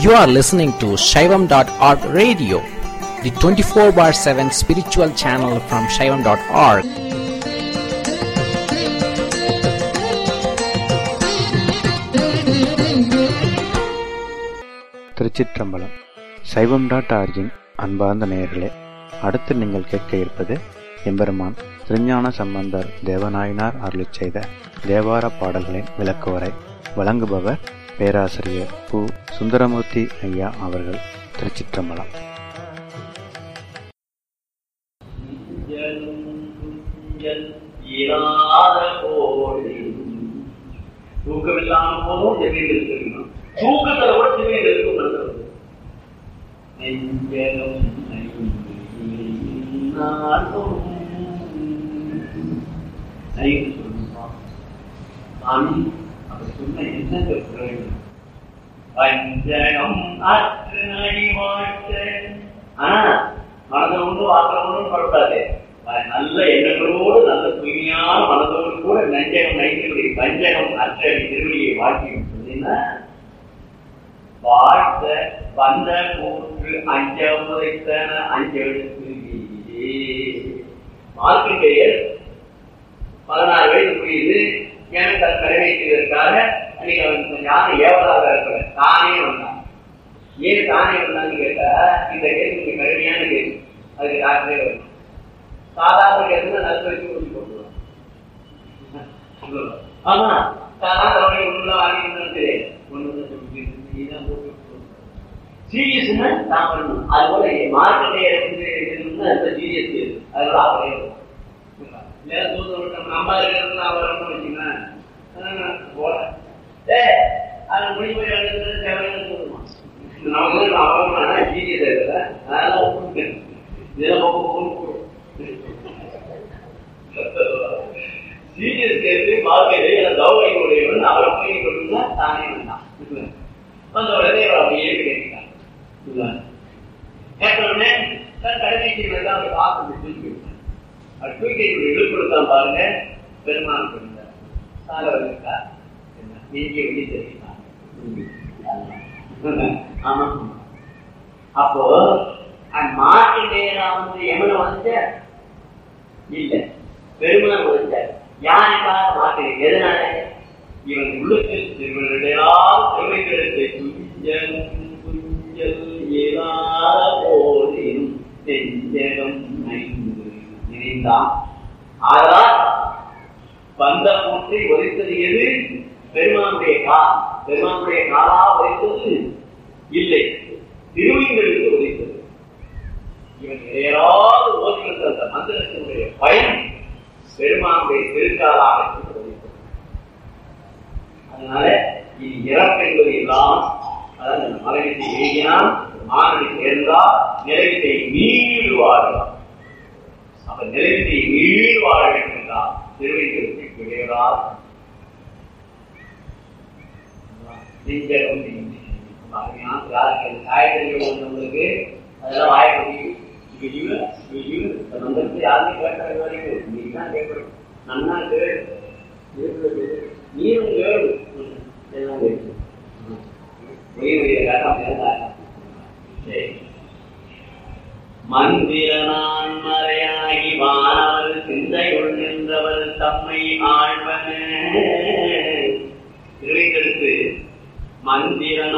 You are listening to Shaivam.org radio, the 24 bar 7 spiritual channel from Shaivam.org. திருச்சிற்றம்பலம் சைவம் dot origin அன்பார்ந்த நேயர்களே அடுத்து நீங்கள் கேட்க இருப்பது எம்பெருமான் திருஞான சம்பந்தர் தேவநாயனார் அருளிச் செய்த தேவார பாடல்களின் விளக்குவரை வழங்குபவர் பேராசிரியர் பு சுந்தரமூர்த்தி ஐயா அவர்கள் திருச்சிற்றம்பலம் இராத போது தூக்கம் இல்லாம போதும் ஜமீன் இருக்கணும் தூக்கத்துல கூட ஜமீன் இருக்கும் நல்லது நெஞ்சகம் நைட்டு சொல்லுமா சாமி அப்படி சொன்ன என்னங்க பிரயோஜனம் பஞ்சகம் அற்று அழிவாழ்த்த ஆனா மனதை ஒன்று வாக்கிற ஒன்றும் படக்கூடாது நல்ல எண்ணங்களோடு நல்ல தூய்மையான மனதோடு கூட நஞ்சகம் நைத்தினுடைய பஞ்சகம் அற்ற திருவடியை வாழ்க்கை சொன்னீங்கன்னா வாழ்த்த வந்த கூற்று அஞ்ச முறைத்தன அஞ்செழுத்து மார்க்கெட்டையர் பதினாறு வயது புரியுது எனக்கு அது நிறைவேற்றுவதற்காக அன்னைக்கு அவன் கொஞ்சம் யாரும் ஏவலாக இருக்கிற தானே வந்தான் ஏன் தானே வந்தான்னு கேட்டா இந்த கேள்வி கொஞ்சம் கடுமையான கேள்வி அதுக்கு டாக்டரே வரும் சாதாரண கேள்வி நல்ல வச்சு கொண்டு போட்டுருவான் ஆமா சாதாரண ஒண்ணுல வாங்கி ஒண்ணு சீரியஸ்னா நான் பண்ணணும் அது போல மார்க்கெட்டை எடுத்து சீரியஸ் அதனால அவரே இல்லையா தூரம் நம்ம அம்மா இருக்கிறது நான் வரணும்னு வச்சுக்கேன் போல ஏ அது முடிவு போய் எழுதுறது தேவையான சொல்லுமா நமக்கு அவன் சீரியஸ் இருக்கல அதனால சீரியஸ் கேட்டு மார்க்கெட் கௌரவனுடையவன் அவரை போய் கொடுத்தா தானே வந்தான் வந்த உடனே அவர் அப்படியே கேட்கிறான் கேட்ட உடனே கடைசி அவர் பார்த்து தூக்கி விட்டார் அவர் தூக்கி இழுப்படுத்தான் பாருங்க பெருமாள் கொடுத்தார் சாக இருக்கா நெஞ்சிய வெளியே தெரியுமா ஆமா அப்போ மாட்டு நேரம் வந்து எமனை வந்து இல்ல பெருமாள் வந்து யாருக்காக மாட்டு எதனால இவன் உள்ளத்தில் திருவள்ளுவரால் திருவைகளுக்கு துஞ்சல் துஞ்சல் ஏலாத போதிலும் நெஞ்சகம் ஐந்து நினைந்தான் ஆனால் பந்த பூட்டை ஒலித்தது எது பெருமானுடைய கால் பெருமானுடைய காலா ஒலித்தது இல்லை திருவிங்களுக்கு ஒலித்தது இவன் ஏறாவது ஓதுகின்ற அந்த மந்திரத்தினுடைய பயன் பெருமானுடைய திருக்காலாக ஒலித்தது அதனால இது இறப்பு என்பது எல்லாம் அதாவது மலைவித்தை எழுதினால் மாணவி சேர்ந்தால் நிறைவித்தை மீண்டு வாழலாம் அப்ப நிறைவித்தை மீண்டு வாழ வேண்டும் என்றால் திருவைத்திற்கு கிடையாது காய்கறிகளுக்கு அதெல்லாம் வாய முடியும் யாருமே கேட்ட வரைக்கும் நீ தான் கேட்கணும் நன்னா கேடு நீரும் கேடு எல்லாம் கேட்கணும் மந்திரனான் மறையாகி வானவர் சிந்தையுள் நின்றவர் தம்மை ஆழ்வன திருவைகளுக்கு மந்திரனா